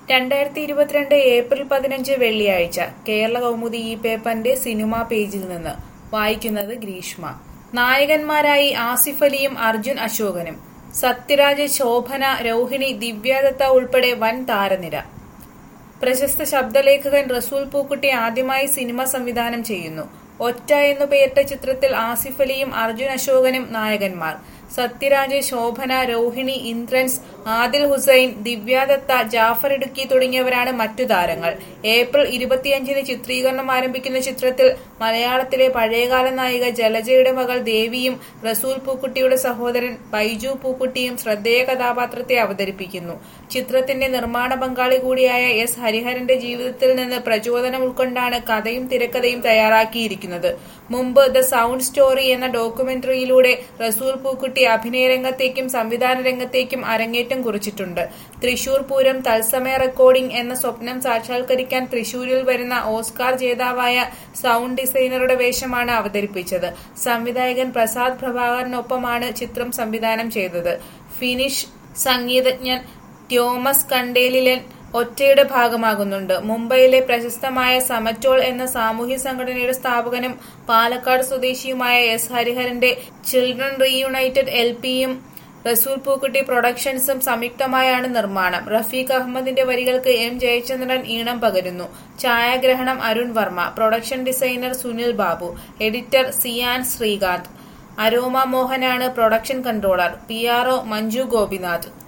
രണ്ടായിരത്തി ഇരുപത്തിരണ്ട് ഏപ്രിൽ പതിനഞ്ച് വെള്ളിയാഴ്ച കേരള കൗമുദി ഈ പേപ്പറിന്റെ സിനിമാ പേജിൽ നിന്ന് വായിക്കുന്നത് ഗ്രീഷ്മ നായകന്മാരായി ആസിഫ് അലിയും അർജുൻ അശോകനും സത്യരാജ് ശോഭന രോഹിണി ദിവ്യദത്ത ഉൾപ്പെടെ വൻ താരനിര പ്രശസ്ത ശബ്ദലേഖകൻ റസൂൽ പൂക്കുട്ടി ആദ്യമായി സിനിമ സംവിധാനം ചെയ്യുന്നു ഒറ്റ എന്നു പേരിട്ട ചിത്രത്തിൽ ആസിഫ് അലിയും അർജുൻ അശോകനും നായകന്മാർ സത്യരാജ് ശോഭന രോഹിണി ഇന്ദ്രൻസ് ആദിൽ ഹുസൈൻ ദിവ്യാദത്ത ജാഫർ ഇടുക്കി തുടങ്ങിയവരാണ് മറ്റു താരങ്ങൾ ഏപ്രിൽ ഇരുപത്തിയഞ്ചിന് ചിത്രീകരണം ആരംഭിക്കുന്ന ചിത്രത്തിൽ മലയാളത്തിലെ പഴയകാല നായിക ജലജയുടെ മകൾ ദേവിയും റസൂൽ പൂക്കുട്ടിയുടെ സഹോദരൻ ബൈജു പൂക്കുട്ടിയും ശ്രദ്ധേയ കഥാപാത്രത്തെ അവതരിപ്പിക്കുന്നു ചിത്രത്തിന്റെ നിർമ്മാണ പങ്കാളി കൂടിയായ എസ് ഹരിഹരന്റെ ജീവിതത്തിൽ നിന്ന് പ്രചോദനം ഉൾക്കൊണ്ടാണ് കഥയും തിരക്കഥയും തയ്യാറാക്കിയിരിക്കുന്നത് മുമ്പ് ദ സൗണ്ട് സ്റ്റോറി എന്ന ഡോക്യുമെന്ററിയിലൂടെ റസൂൽ പൂക്കുട്ടി അഭിനയ രംഗത്തേക്കും സംവിധാന രംഗത്തേക്കും അരങ്ങേറ്റം കുറിച്ചിട്ടുണ്ട് തൃശൂർ പൂരം തത്സമയ റെക്കോർഡിംഗ് എന്ന സ്വപ്നം സാക്ഷാത്കരിക്കാൻ തൃശൂരിൽ വരുന്ന ഓസ്കാർ ജേതാവായ സൗണ്ട് ഡിസൈനറുടെ വേഷമാണ് അവതരിപ്പിച്ചത് സംവിധായകൻ പ്രസാദ് പ്രഭാകറിനൊപ്പമാണ് ചിത്രം സംവിധാനം ചെയ്തത് ഫിനിഷ് സംഗീതജ്ഞൻ തോമസ് കണ്ടേലിലൻ ഒറ്റയുടെ ഭാഗമാകുന്നുണ്ട് മുംബൈയിലെ പ്രശസ്തമായ സമറ്റോൾ എന്ന സാമൂഹ്യ സംഘടനയുടെ സ്ഥാപകനും പാലക്കാട് സ്വദേശിയുമായ എസ് ഹരിഹരന്റെ ചിൽഡ്രൻ റീയുണൈറ്റഡ് എൽ പിയും റസൂൽ പൂക്കുട്ടി പ്രൊഡക്ഷൻസും സംയുക്തമായാണ് നിർമ്മാണം റഫീഖ് അഹമ്മദിന്റെ വരികൾക്ക് എം ജയചന്ദ്രൻ ഈണം പകരുന്നു ഛായാഗ്രഹണം Arun Varma production designer Sunil Babu editor Siyan Sreekanth Aroma മോഹനാണ് production controller P R O Manju Gopinath